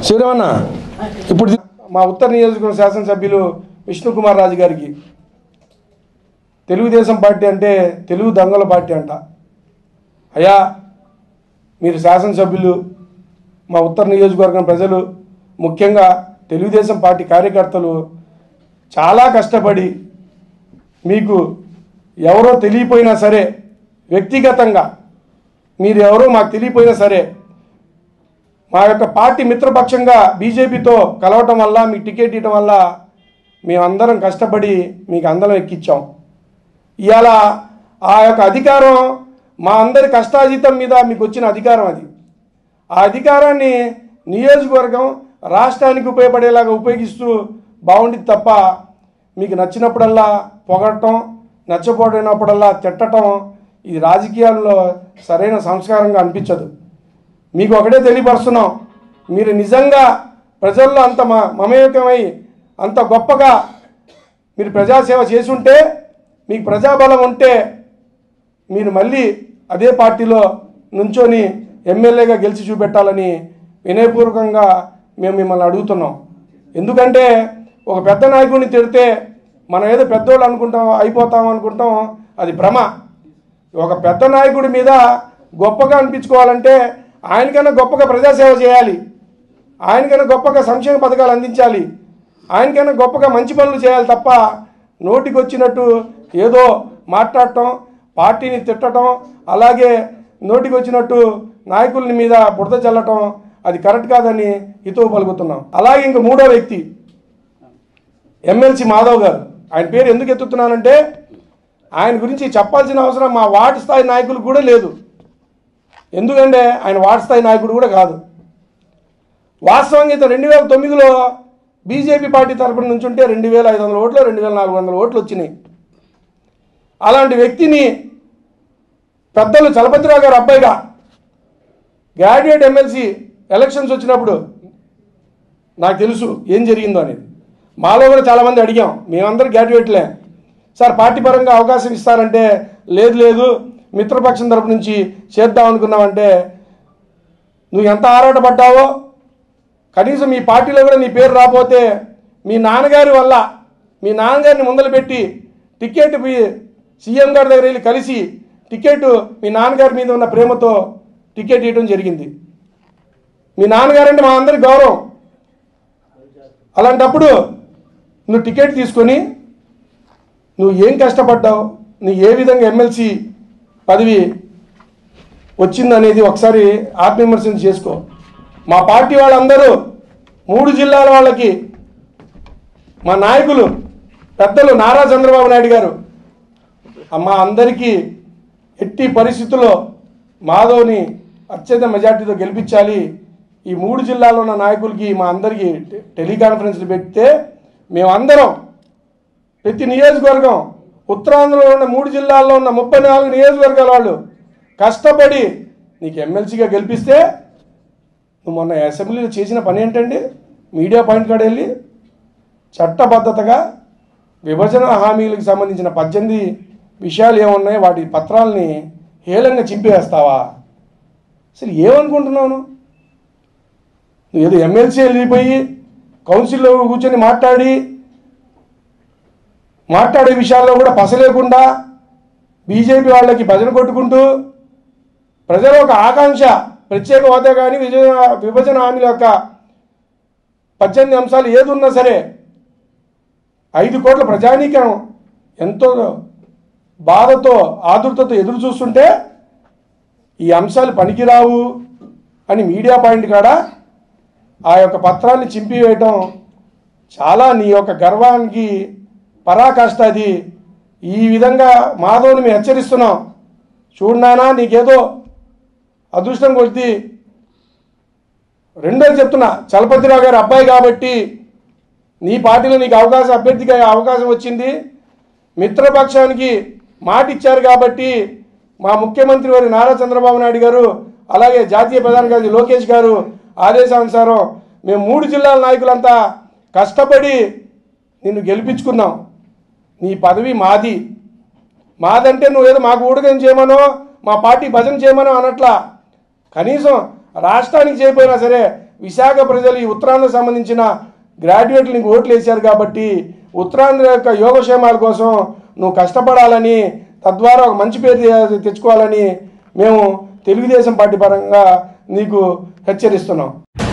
శ్రీరమణ ఇప్పుడు మా ఉత్తర నియోజకవర్గ శాసనసభ్యులు విష్ణుకుమార్ రాజు గారికి తెలుగుదేశం పార్టీ అంటే తెలుగు దొంగల పార్టీ అంట అయ్యా మీరు శాసనసభ్యులు మా ఉత్తర నియోజకవర్గం ప్రజలు ముఖ్యంగా తెలుగుదేశం పార్టీ కార్యకర్తలు చాలా కష్టపడి మీకు ఎవరో తెలియపోయినా సరే వ్యక్తిగతంగా మీరు ఎవరో మాకు తెలియపోయినా సరే మా యొక్క పార్టీ మిత్రపక్షంగా బీజేపీతో కలవటం వల్ల మీకు టికెట్ ఇవ్వటం వల్ల మేమందరం కష్టపడి మీకు అందరం ఎక్కించాం ఇవాళ ఆ యొక్క అధికారం మా అందరి కష్టాజీతం మీద మీకు వచ్చిన అధికారం అది ఆ అధికారాన్ని నియోజకవర్గం రాష్ట్రానికి ఉపయోగపడేలాగా ఉపయోగిస్తూ బాగుండిద్ది తప్ప మీకు నచ్చినప్పుడల్లా పొగడటం నచ్చపోయినప్పుడల్లా తిట్టటం ఇది రాజకీయాల్లో సరైన సంస్కారంగా అనిపించదు మీకు ఒకటే తెలియపరుస్తున్నాం మీరు నిజంగా ప్రజల్లో అంత మ మమేకమై అంత గొప్పగా మీరు ప్రజాసేవ చేసి ఉంటే మీకు ప్రజాబలం ఉంటే మీరు మళ్ళీ అదే పార్టీలో నుంచొని ఎమ్మెల్యేగా గెలిచి చూపెట్టాలని వినయపూర్వకంగా మేము మిమ్మల్ని అడుగుతున్నాం ఎందుకంటే ఒక పెద్ద నాయకుడిని తిడితే మనం ఏదో పెద్దోళ్ళు అనుకుంటాం అయిపోతాం అనుకుంటాం అది భ్రమ ఒక పెద్ద నాయకుడి మీద గొప్పగా అనిపించుకోవాలంటే ఆయనకన్నా గొప్పగా ప్రజాసేవ చేయాలి ఆయనకన్నా గొప్పగా సంక్షేమ పథకాలు అందించాలి ఆయనకన్నా గొప్పగా మంచి పనులు చేయాలి తప్ప నోటికి వచ్చినట్టు ఏదో మాట్లాడటం పార్టీని తిట్టడం అలాగే నోటికి వచ్చినట్టు నాయకుల మీద బురద చల్లటం అది కరెక్ట్ కాదని హితవు పలుకుతున్నాం అలాగే ఇంక మూడో వ్యక్తి ఎమ్మెల్సీ మాధవ్ గారు ఆయన పేరు ఎందుకు ఎత్తుతున్నానంటే ఆయన గురించి చెప్పాల్సిన అవసరం మా వార్డు స్థాయి నాయకులు కూడా లేదు ఎందుకంటే ఆయన వార్డు స్థాయి నాయకుడు కూడా కాదు వాస్తవంగా అయితే రెండు వేల తొమ్మిదిలో బీజేపీ పార్టీ తరపున నుంచి ఉంటే రెండు వేల ఐదు వందల ఓట్లు రెండు వేల నాలుగు వందల ఓట్లు వచ్చినాయి అలాంటి వ్యక్తిని పెద్దలు చలపతిరావు గారు అబ్బాయిగా గ్రాడ్యుయేట్ ఎమ్మెల్సీ ఎలక్షన్స్ వచ్చినప్పుడు నాకు తెలుసు ఏం జరిగిందో అనేది మాలో కూడా చాలామంది అడిగాం మేమందరం గ్రాడ్యుయేట్లే సార్ పార్టీ పరంగా అవకాశం ఇస్తారంటే లేదు లేదు మిత్రపక్షం తరపు నుంచి చేద్దాం అనుకున్నామంటే నువ్వు ఎంత ఆరాటపడ్డావో కనీసం మీ పార్టీలో కూడా నీ పేరు రాకపోతే మీ నాన్నగారి వల్ల మీ నాన్నగారిని ముందలు పెట్టి టికెట్ మీ సీఎం గారి దగ్గర వెళ్ళి కలిసి టికెట్ మీ నాన్నగారి మీద ఉన్న ప్రేమతో టికెట్ ఇవ్వడం జరిగింది మీ నాన్నగారంటే మా అందరి గౌరవం అలాంటప్పుడు నువ్వు టికెట్ తీసుకొని నువ్వు ఏం కష్టపడ్డావు నువ్వు ఏ విధంగా ఎమ్మెల్సీ పదవి వచ్చిందనేది ఒకసారి ఆత్మవిమర్శన చేసుకో మా పార్టీ వాళ్ళందరూ మూడు జిల్లాల వాళ్ళకి మా నాయకులు పెద్దలు నారా చంద్రబాబు నాయుడు గారు మా అందరికీ ఎట్టి పరిస్థితుల్లో మాధవ్ని అత్యంత మెజార్టీతో గెలిపించాలి ఈ మూడు జిల్లాల్లో ఉన్న నాయకులకి మా అందరికీ టె- టెలికాన్ఫరెన్స్లు పెడితే మేమందరం ప్రతి నియోజకవర్గం ఉత్తరాంధ్రలో ఉన్న మూడు జిల్లాల్లో ఉన్న ముప్పై నాలుగు నియోజకవర్గాల వాళ్ళు కష్టపడి నీకు ఎమ్మెల్సీగా గెలిపిస్తే నువ్వు మొన్న అసెంబ్లీలో చేసిన పని ఏంటండి మీడియా పాయింట్ కాడ వెళ్ళి చట్టబద్ధతగా విభజన హామీలకు సంబంధించిన పద్దెనిమిది విషయాలు ఏమున్నాయో వాటి పత్రాలని హేళంగా చింపేస్తావా అసలు ఏమనుకుంటున్నావు నువ్వు? నువ్వు ఏదో ఎమ్మెల్సీ వెళ్ళిపోయి కౌన్సిల్లో కూర్చొని మాట్లాడి మాట్లాడే విషయాల్లో కూడా పసలేకుండా బీజేపీ వాళ్ళకి భజన కొట్టుకుంటూ ప్రజల ఒక ఆకాంక్ష ప్రత్యేక హోదా కానీ విజయ విభజన హామీల యొక్క పద్దెనిమిది అంశాలు ఏది ఉన్నా సరే ఐదు కోట్ల ప్రజానీకం ఎంతో బాధతో ఆదుర్తతో ఎదురు చూస్తుంటే ఈ అంశాలు పనికిరావు అని మీడియా పాయింట్ కాడ ఆ యొక్క పత్రాన్ని చింపివేయటం చాలా నీ యొక్క గర్వానికి పరాకాష్ట అది ఈ విధంగా మాధవ్ని మేము హెచ్చరిస్తున్నాం చూడనానా నీకేదో అదృష్టం కొద్ది రెండోది చెప్తున్నా చలపతిరావు గారి అబ్బాయి కాబట్టి నీ పార్టీలో నీకు అవకాశం అభ్యర్థిగా అవకాశం వచ్చింది మిత్రపక్షానికి మాట ఇచ్చారు కాబట్టి మా ముఖ్యమంత్రి వారి నారా చంద్రబాబు నాయుడు గారు అలాగే జాతీయ ప్రధాన కార్యదర్శి లోకేష్ గారు ఆదేశానుసారం మేము మూడు జిల్లాల నాయకులంతా కష్టపడి నిన్ను గెలిపించుకున్నాం నీ పదవి మాది మాదంటే నువ్వేదో మాకు ఊడగం చేయమనో మా పార్టీ భజన చేయమనో అనట్లా కనీసం రాష్ట్రానికి చేయకపోయినా సరే విశాఖ ప్రజలు ఈ ఉత్తరాంధ్ర సంబంధించిన గ్రాడ్యుయేట్లు నీకు ఓట్లు వేశారు కాబట్టి ఉత్తరాంధ్ర యొక్క యోగక్షేమాల కోసం నువ్వు కష్టపడాలని తద్వారా ఒక మంచి పేరు తె- తెచ్చుకోవాలని మేము తెలుగుదేశం పార్టీ పరంగా నీకు హెచ్చరిస్తున్నాం